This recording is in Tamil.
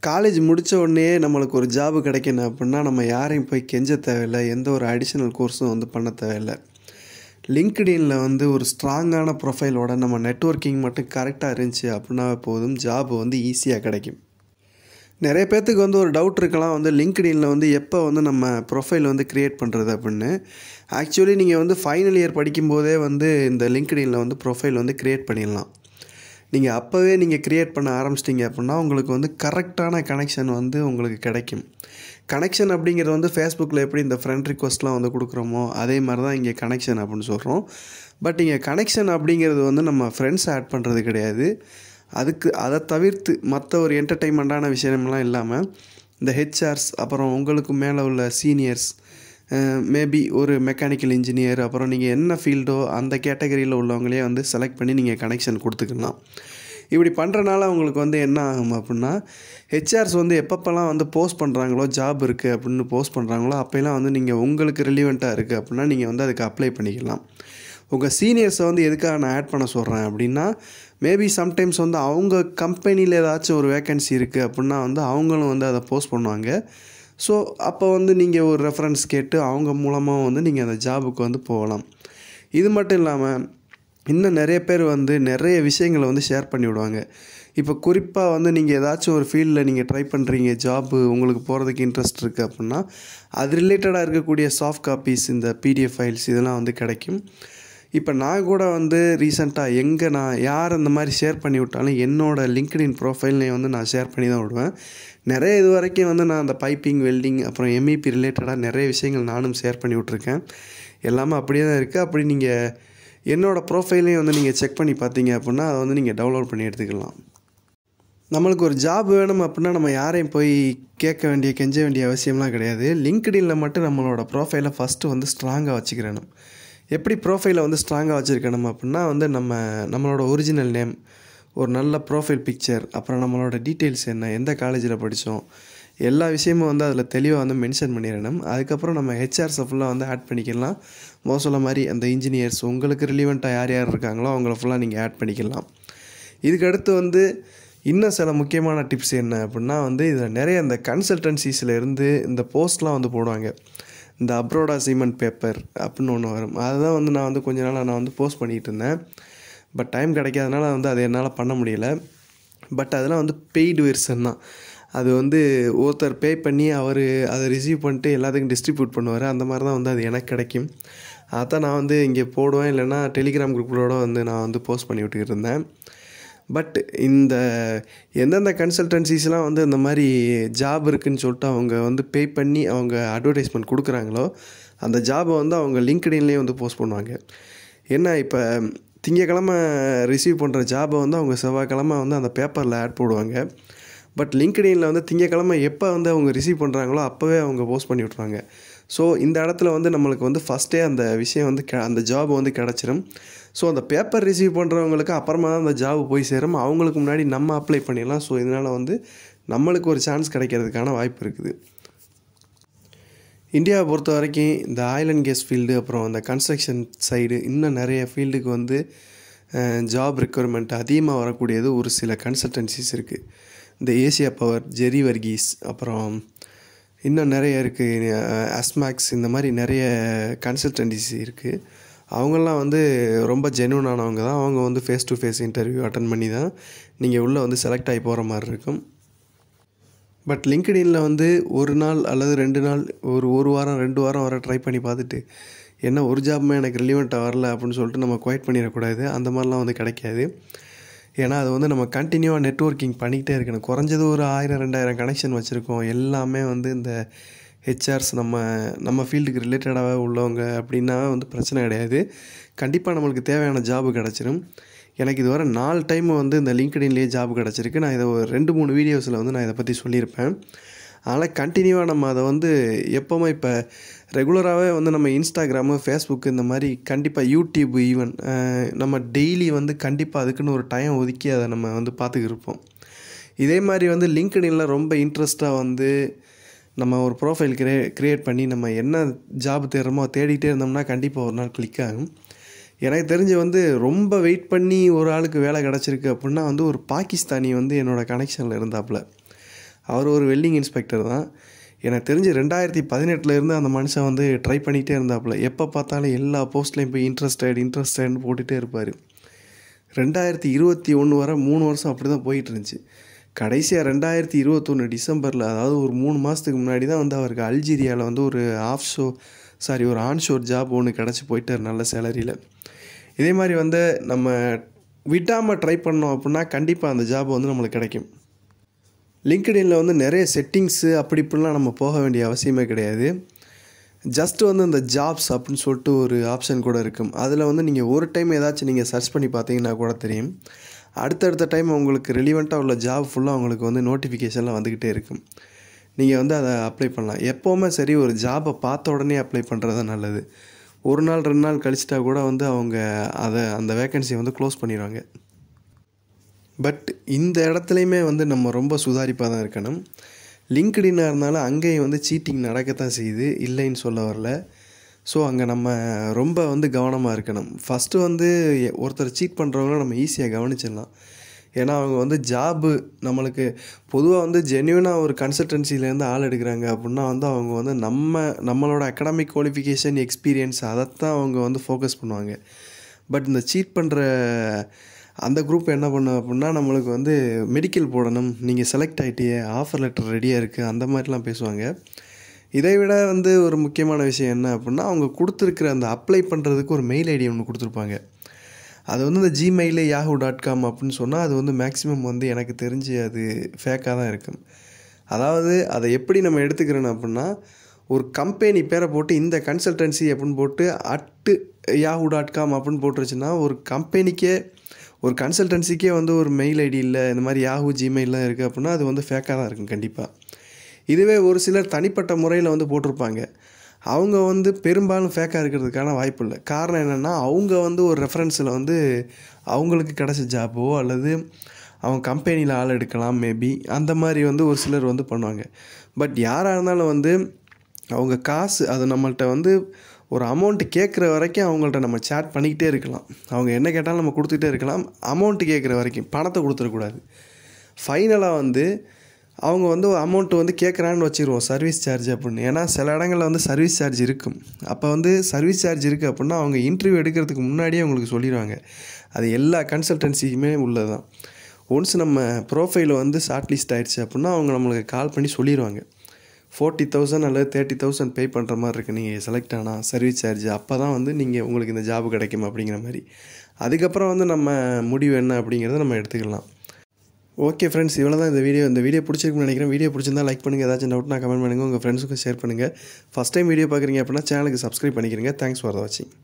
காலேஜ் முடித்த உடனே நம்மளுக்கு ஒரு ஜாபு கிடைக்கணும் அப்படின்னா நம்ம யாரையும் போய் கெஞ்ச தேவையில்லை எந்த ஒரு அடிஷ்னல் கோர்ஸும் வந்து பண்ண தேவையில்லை லிங்க்டின்ல வந்து ஒரு ஸ்ட்ராங்கான ப்ரொஃபைலோட நம்ம நெட்வொர்க்கிங் மட்டும் கரெக்டாக இருந்துச்சு அப்படின்னா போதும் ஜாப் வந்து ஈஸியாக கிடைக்கும் நிறைய பேர்த்துக்கு வந்து ஒரு டவுட் இருக்கலாம் வந்து லிங்க்டின்ல வந்து எப்போ வந்து நம்ம ப்ரொஃபைல் வந்து க்ரியேட் பண்ணுறது அப்படின்னு ஆக்சுவலி நீங்கள் வந்து ஃபைனல் இயர் படிக்கும்போதே வந்து இந்த லிங்க்டின்ல வந்து ப்ரொஃபைல் வந்து க்ரியேட் பண்ணிடலாம் நீங்கள் அப்போவே நீங்கள் க்ரியேட் பண்ண ஆரம்பிச்சிட்டிங்க அப்படின்னா உங்களுக்கு வந்து கரெக்டான கனெக்ஷன் வந்து உங்களுக்கு கிடைக்கும் கனெக்ஷன் அப்படிங்கிறது வந்து ஃபேஸ்புக்கில் எப்படி இந்த ஃப்ரெண்ட் ரிக்வஸ்ட்லாம் வந்து கொடுக்குறோமோ அதே மாதிரி தான் இங்கே கனெக்ஷன் அப்படின்னு சொல்கிறோம் பட் இங்கே கனெக்ஷன் அப்படிங்கிறது வந்து நம்ம ஃப்ரெண்ட்ஸ் ஆட் பண்ணுறது கிடையாது அதுக்கு அதை தவிர்த்து மற்ற ஒரு என்டர்டெயின்மெண்ட்டான விஷயம்லாம் இல்லாமல் இந்த ஹெச்ஆர்ஸ் அப்புறம் உங்களுக்கு மேலே உள்ள சீனியர்ஸ் மேபி ஒரு மெக்கானிக்கல் இன்ஜினியர் அப்புறம் நீங்கள் என்ன ஃபீல்டோ அந்த கேட்டகரியில் உள்ளவங்களே வந்து செலக்ட் பண்ணி நீங்கள் கனெக்ஷன் கொடுத்துக்கலாம் இப்படி பண்ணுறனால உங்களுக்கு வந்து என்ன ஆகும் அப்படின்னா ஹெச்ஆர்ஸ் வந்து எப்பப்போல்லாம் வந்து போஸ்ட் பண்ணுறாங்களோ ஜாப் இருக்குது அப்படின்னு போஸ்ட் பண்ணுறாங்களோ அப்போல்லாம் வந்து நீங்கள் உங்களுக்கு ரிலிவெண்ட்டாக இருக்குது அப்படின்னா நீங்கள் வந்து அதுக்கு அப்ளை பண்ணிக்கலாம் உங்கள் சீனியர்ஸை வந்து எதுக்காக நான் ஆட் பண்ண சொல்கிறேன் அப்படின்னா மேபி சம்டைம்ஸ் வந்து அவங்க கம்பெனியில் ஏதாச்சும் ஒரு வேக்கன்சி இருக்குது அப்படின்னா வந்து அவங்களும் வந்து அதை போஸ்ட் பண்ணுவாங்க ஸோ அப்போ வந்து நீங்கள் ஒரு ரெஃபரன்ஸ் கேட்டு அவங்க மூலமாக வந்து நீங்கள் அந்த ஜாபுக்கு வந்து போகலாம் இது மட்டும் இல்லாமல் இன்னும் நிறைய பேர் வந்து நிறைய விஷயங்களை வந்து ஷேர் பண்ணி விடுவாங்க இப்போ குறிப்பாக வந்து நீங்கள் ஏதாச்சும் ஒரு ஃபீல்டில் நீங்கள் ட்ரை பண்ணுறீங்க ஜாப்பு உங்களுக்கு போகிறதுக்கு இன்ட்ரெஸ்ட் இருக்குது அப்படின்னா அது ரிலேட்டடாக இருக்கக்கூடிய சாஃப்ட் காப்பீஸ் இந்த பிடிஎஃப் ஃபைல்ஸ் இதெல்லாம் வந்து கிடைக்கும் இப்போ நான் கூட வந்து ரீசெண்டாக எங்கே நான் யார் அந்த மாதிரி ஷேர் பண்ணி விட்டாலும் என்னோடய லிங்க்டின் ப்ரொஃபைல்லையும் வந்து நான் ஷேர் பண்ணி தான் விடுவேன் நிறைய இது வரைக்கும் வந்து நான் அந்த பைப்பிங் வெல்டிங் அப்புறம் எம்இபி ரிலேட்டடாக நிறைய விஷயங்கள் நானும் ஷேர் பண்ணி விட்ருக்கேன் எல்லாமே அப்படியே தான் இருக்குது அப்படி நீங்கள் என்னோடய ப்ரொஃபைலையும் வந்து நீங்கள் செக் பண்ணி பார்த்தீங்க அப்படின்னா அதை வந்து நீங்கள் டவுன்லோட் பண்ணி எடுத்துக்கலாம் நம்மளுக்கு ஒரு ஜாப் வேணும் அப்படின்னா நம்ம யாரையும் போய் கேட்க வேண்டிய கெஞ்ச வேண்டிய அவசியம்லாம் கிடையாது லிங்க்டின்ல மட்டும் நம்மளோட ப்ரொஃபைலை ஃபஸ்ட்டு வந்து ஸ்ட்ராங்காக வச்சுக்கிறணும் எப்படி ப்ரோஃபைலை வந்து ஸ்ட்ராங்காக வச்சுருக்கணும் அப்படின்னா வந்து நம்ம நம்மளோட ஒரிஜினல் நேம் ஒரு நல்ல ப்ரோஃபைல் பிக்சர் அப்புறம் நம்மளோட டீட்டெயில்ஸ் என்ன எந்த காலேஜில் படித்தோம் எல்லா விஷயமும் வந்து அதில் தெளிவாக வந்து மென்ஷன் பண்ணிடணும் அதுக்கப்புறம் நம்ம ஹெச்ஆர்ஸை ஃபுல்லாக வந்து ஆட் பண்ணிக்கலாம் மோசல மாதிரி அந்த இன்ஜினியர்ஸ் உங்களுக்கு ரிலிவெண்ட்டாக யார் யார் இருக்காங்களோ அவங்கள ஃபுல்லாக நீங்கள் ஆட் பண்ணிக்கலாம் இதுக்கு அடுத்து வந்து இன்னும் சில முக்கியமான டிப்ஸ் என்ன அப்படின்னா வந்து இதில் நிறைய இந்த கன்சல்டன்சிஸில் இருந்து இந்த போஸ்ட்லாம் வந்து போடுவாங்க இந்த அப்ரோடா சீமெண்ட் பேப்பர் அப்படின்னு ஒன்று வரும் அதுதான் வந்து நான் வந்து கொஞ்ச நாளாக நான் வந்து போஸ்ட் பண்ணிகிட்டு இருந்தேன் பட் டைம் கிடைக்காதனால வந்து அதை என்னால் பண்ண முடியல பட் அதெல்லாம் வந்து பெய்டு வெர்ஷன் தான் அது வந்து ஒருத்தர் பே பண்ணி அவர் அதை ரிசீவ் பண்ணிட்டு எல்லாத்துக்கும் டிஸ்ட்ரிபியூட் பண்ணுவார் அந்த மாதிரி தான் வந்து அது எனக்கு கிடைக்கும் அதான் நான் வந்து இங்கே போடுவேன் இல்லைன்னா டெலிகிராம் குரூப்களோட வந்து நான் வந்து போஸ்ட் பண்ணி விட்டுக்கிட்டு இருந்தேன் பட் இந்த எந்தெந்த கன்சல்டன்சிஸ்லாம் வந்து இந்த மாதிரி ஜாப் இருக்குதுன்னு சொல்லிட்டு அவங்க வந்து பே பண்ணி அவங்க அட்வர்டைஸ்மெண்ட் கொடுக்குறாங்களோ அந்த ஜாபை வந்து அவங்க லிங்க்டின்லேயே வந்து போஸ்ட் பண்ணுவாங்க என்ன இப்போ திங்கக்கிழமை ரிசீவ் பண்ணுற ஜாபை வந்து அவங்க செவ்வாய்க்கிழமை வந்து அந்த பேப்பரில் ஆட் போடுவாங்க பட் லிங்க்டின்ல வந்து திங்கக்கிழமை எப்போ வந்து அவங்க ரிசீவ் பண்ணுறாங்களோ அப்போவே அவங்க போஸ்ட் பண்ணி விட்ருவாங்க ஸோ இந்த இடத்துல வந்து நம்மளுக்கு வந்து ஃபஸ்ட்டே அந்த விஷயம் வந்து க அந்த ஜாப் வந்து கிடச்சிரும் ஸோ அந்த பேப்பர் ரிசீவ் பண்ணுறவங்களுக்கு அப்புறமா தான் அந்த ஜாப் போய் சேரும் அவங்களுக்கு முன்னாடி நம்ம அப்ளை பண்ணிடலாம் ஸோ இதனால் வந்து நம்மளுக்கு ஒரு சான்ஸ் கிடைக்கிறதுக்கான வாய்ப்பு இருக்குது இந்தியாவை பொறுத்த வரைக்கும் இந்த ஆயில் அண்ட் கேஸ் ஃபீல்டு அப்புறம் அந்த கன்ஸ்ட்ரக்ஷன் சைடு இன்னும் நிறைய ஃபீல்டுக்கு வந்து ஜாப் ரெக்குயர்மெண்ட் அதிகமாக வரக்கூடியது ஒரு சில கன்சல்டன்சிஸ் இருக்குது இந்த ஏசியா பவர் ஜெரி வர்கீஸ் அப்புறம் இன்னும் நிறைய இருக்குது அஸ்மேக்ஸ் இந்த மாதிரி நிறைய கன்சல்டன்சிஸ் இருக்குது அவங்கெல்லாம் வந்து ரொம்ப ஜென்யூனானவங்க தான் அவங்க வந்து face to face interview attend பண்ணி தான் நீங்கள் உள்ளே வந்து செலக்ட் ஆகி போகிற மாதிரி இருக்கும் பட் லிங்க்டின்ல வந்து ஒரு நாள் அல்லது ரெண்டு நாள் ஒரு ஒரு வாரம் ரெண்டு வாரம் வர ட்ரை பண்ணி பார்த்துட்டு என்ன ஒரு ஜாப்மே எனக்கு ரிலிவெண்ட்டாக வரல அப்படின்னு சொல்லிட்டு நம்ம குவைட் பண்ணிடக்கூடாது அந்த மாதிரிலாம் வந்து கிடைக்காது ஏன்னா அது வந்து நம்ம கண்டினியூவாக நெட்ஒர்க்கிங் பண்ணிக்கிட்டே இருக்கணும் குறைஞ்சது ஒரு ஆயிரம் ரெண்டாயிரம் கனெக்ஷன் வச்சுருக்கோம் எல்லாமே வந்து இந்த ஹெச்ஆர்ஸ் நம்ம நம்ம ஃபீல்டுக்கு ரிலேட்டடாக உள்ளவங்க அப்படின்னா வந்து பிரச்சனை கிடையாது கண்டிப்பாக நம்மளுக்கு தேவையான ஜாபு கிடச்சிரும் எனக்கு இதுவரை நாலு டைம் வந்து இந்த லிங்க்டின்லேயே ஜாப் கிடச்சிருக்கு நான் இதை ஒரு ரெண்டு மூணு வீடியோஸில் வந்து நான் இதை பற்றி சொல்லியிருப்பேன் அதனால் கண்டினியூவாக நம்ம அதை வந்து எப்போவுமே இப்போ ரெகுலராகவே வந்து நம்ம இன்ஸ்டாகிராமு ஃபேஸ்புக்கு இந்த மாதிரி கண்டிப்பாக யூடியூப் ஈவன் நம்ம டெய்லி வந்து கண்டிப்பாக அதுக்குன்னு ஒரு டைம் ஒதுக்கி அதை நம்ம வந்து பார்த்துக்கிருப்போம் இதே மாதிரி வந்து லிங்க்டின்ல ரொம்ப இன்ட்ரெஸ்ட்டாக வந்து நம்ம ஒரு ப்ரோஃபைல் கிரே க்ரியேட் பண்ணி நம்ம என்ன ஜாப் தேடுறோமோ தேடிக்கிட்டே இருந்தோம்னா கண்டிப்பாக ஒரு நாள் கிளிக் ஆகும் எனக்கு தெரிஞ்சு வந்து ரொம்ப வெயிட் பண்ணி ஒரு ஆளுக்கு வேலை கிடச்சிருக்கு அப்படின்னா வந்து ஒரு பாகிஸ்தானி வந்து என்னோடய கனெக்ஷனில் இருந்தாப்புல அவர் ஒரு வெல்டிங் இன்ஸ்பெக்டர் தான் எனக்கு தெரிஞ்சு ரெண்டாயிரத்தி பதினெட்டுலேருந்து அந்த மனுஷன் வந்து ட்ரை பண்ணிகிட்டே இருந்தாப்புல எப்போ பார்த்தாலும் எல்லா போஸ்ட்லேயும் போய் இன்ட்ரெஸ்டட் இன்ட்ரெஸ்டட்னு போட்டுகிட்டே இருப்பார் ரெண்டாயிரத்தி இருபத்தி ஒன்று வரை மூணு வருஷம் அப்படி தான் போயிட்டு இருந்துச்சு கடைசியாக ரெண்டாயிரத்தி இருபத்தொன்று டிசம்பரில் அதாவது ஒரு மூணு மாதத்துக்கு முன்னாடி தான் வந்து அவருக்கு அல்ஜீரியாவில் வந்து ஒரு ஆஃப் ஷோ சாரி ஒரு ஆன்ஷோர் ஜாப் ஒன்று கிடச்சி போயிட்டார் நல்ல சேலரியில் இதே மாதிரி வந்து நம்ம விடாமல் ட்ரை பண்ணோம் அப்படின்னா கண்டிப்பாக அந்த ஜாப் வந்து நம்மளுக்கு கிடைக்கும் லிங்க்டின்ல வந்து நிறைய செட்டிங்ஸு அப்படி இப்படிலாம் நம்ம போக வேண்டிய அவசியமே கிடையாது ஜஸ்ட் வந்து இந்த ஜாப்ஸ் அப்படின்னு சொல்லிட்டு ஒரு ஆப்ஷன் கூட இருக்கும் அதில் வந்து நீங்கள் ஒரு டைம் ஏதாச்சும் நீங்கள் சர்ச் பண்ணி பார்த்தீங்கன்னா கூட தெரியும் அடுத்தடுத்த டைம் உங்களுக்கு ரெலிவெண்ட்டாக உள்ள ஜாப் ஃபுல்லாக உங்களுக்கு வந்து நோட்டிஃபிகேஷனில் வந்துக்கிட்டே இருக்கும் நீங்கள் வந்து அதை அப்ளை பண்ணலாம் எப்போவுமே சரி ஒரு ஜாபை பார்த்த உடனே அப்ளை பண்ணுறது தான் நல்லது ஒரு நாள் ரெண்டு நாள் கழிச்சிட்டா கூட வந்து அவங்க அதை அந்த வேக்கன்சியை வந்து க்ளோஸ் பண்ணிடுவாங்க பட் இந்த இடத்துலையுமே வந்து நம்ம ரொம்ப சுதாரிப்பாக தான் இருக்கணும் லிங்க்டின்னாக இருந்தாலும் அங்கேயும் வந்து சீட்டிங் நடக்கத்தான் செய்யுது இல்லைன்னு சொல்ல வரல ஸோ அங்கே நம்ம ரொம்ப வந்து கவனமாக இருக்கணும் ஃபஸ்ட்டு வந்து ஒருத்தர் சீட் பண்ணுறவங்கள நம்ம ஈஸியாக கவனிச்சிடலாம் ஏன்னா அவங்க வந்து ஜாபு நம்மளுக்கு பொதுவாக வந்து ஜென்யூனாக ஒரு கன்சல்டன்சிலேருந்து ஆள் எடுக்கிறாங்க அப்படின்னா வந்து அவங்க வந்து நம்ம நம்மளோட அகடாமிக் குவாலிஃபிகேஷன் எக்ஸ்பீரியன்ஸ் அதைத்தான் அவங்க வந்து ஃபோக்கஸ் பண்ணுவாங்க பட் இந்த சீட் பண்ணுற அந்த குரூப் என்ன பண்ணும் அப்படின்னா நம்மளுக்கு வந்து மெடிக்கல் போடணும் நீங்கள் செலக்ட் ஆகிட்டியே ஆஃபர் லெட்டர் ரெடியாக இருக்குது அந்த மாதிரிலாம் பேசுவாங்க இதை விட வந்து ஒரு முக்கியமான விஷயம் என்ன அப்படின்னா அவங்க கொடுத்துருக்குற அந்த அப்ளை பண்ணுறதுக்கு ஒரு மெயில் ஐடி ஒன்று கொடுத்துருப்பாங்க அது வந்து இந்த ஜிமெயில் யாஹூ டாட் காம் அப்படின்னு சொன்னால் அது வந்து மேக்ஸிமம் வந்து எனக்கு தெரிஞ்சு அது ஃபேக்காக தான் இருக்கும் அதாவது அதை எப்படி நம்ம எடுத்துக்கிறோன்னு அப்படின்னா ஒரு கம்பெனி பேரை போட்டு இந்த கன்சல்டன்சி அப்படின்னு போட்டு அட்டு யாஹூ டாட் காம் அப்படின்னு போட்டுருச்சுன்னா ஒரு கம்பெனிக்கே ஒரு கன்சல்டன்சிக்கே வந்து ஒரு மெயில் ஐடி இல்லை இந்த மாதிரி யாஹூ ஜிமெயிலாம் இருக்குது அப்படின்னா அது வந்து ஃபேக்காக தான் இருக்கும் கண்டிப்பாக இதுவே ஒரு சிலர் தனிப்பட்ட முறையில் வந்து போட்டிருப்பாங்க அவங்க வந்து பெரும்பாலும் ஃபேக்காக இருக்கிறதுக்கான வாய்ப்பு இல்லை காரணம் என்னென்னா அவங்க வந்து ஒரு ரெஃபரன்ஸில் வந்து அவங்களுக்கு கிடச்ச ஜாப்போ அல்லது அவங்க கம்பெனியில் ஆள் எடுக்கலாம் மேபி அந்த மாதிரி வந்து ஒரு சிலர் வந்து பண்ணுவாங்க பட் யாராக இருந்தாலும் வந்து அவங்க காசு அது நம்மள்கிட்ட வந்து ஒரு அமௌண்ட்டு கேட்குற வரைக்கும் அவங்கள்ட்ட நம்ம சேட் பண்ணிக்கிட்டே இருக்கலாம் அவங்க என்ன கேட்டாலும் நம்ம கொடுத்துட்டே இருக்கலாம் அமௌண்ட்டு கேட்குற வரைக்கும் பணத்தை கொடுத்துடக்கூடாது ஃபைனலாக வந்து அவங்க வந்து அமௌண்ட்டு வந்து கேட்குறான்னு வச்சுருவோம் சர்வீஸ் சார்ஜ் அப்படின்னு ஏன்னா சில இடங்களில் வந்து சர்வீஸ் சார்ஜ் இருக்கும் அப்போ வந்து சர்வீஸ் சார்ஜ் இருக்குது அப்படின்னா அவங்க இன்டர்வியூ எடுக்கிறதுக்கு முன்னாடியே அவங்களுக்கு சொல்லிடுவாங்க அது எல்லா கன்சல்டன்சிக்குமே உள்ளது தான் ஒன்ஸ் நம்ம ப்ரோஃபைல் வந்து ஷார்ட் லிஸ்ட் ஆகிடுச்சு அப்படின்னா அவங்க நம்மளுக்கு கால் பண்ணி சொல்லிடுவாங்க ஃபோர்ட்டி தௌசண்ட் அல்லது தேர்ட்டி தௌசண்ட் பே பண்ணுற மாதிரி இருக்குது நீங்கள் செலக்ட் ஆனால் சர்வீஸ் சார்ஜ் அப்போ தான் வந்து நீங்கள் உங்களுக்கு இந்த ஜாப் கிடைக்கும் அப்படிங்கிற மாதிரி அதுக்கப்புறம் வந்து நம்ம முடிவு என்ன அப்படிங்கிறத நம்ம எடுத்துக்கலாம் ஓகே ஃப்ரெண்ட்ஸ் இவ்வளோ தான் இந்த வீடியோ இந்த வீடியோ பிடிச்சிருக்குன்னு நினைக்கிறேன் வீடியோ பிடிச்சிருந்தா லைக் பண்ணுங்கள் ஏதாச்சும் டவுட்னா கமெண்ட் பண்ணுங்கள் உங்கள் ஃப்ரெண்ட்ஸுக்கும் ஷேர் பண்ணுங்கள் ஃபஸ்ட் டைம் வீடியோ பார்க்குறீங்க அப்படின்னா சேனலுக்கு சப்ஸ்கிரைப் பண்ணிக்கிறீங்க தேங்க்ஸ் ஃபார் வாட்சிங்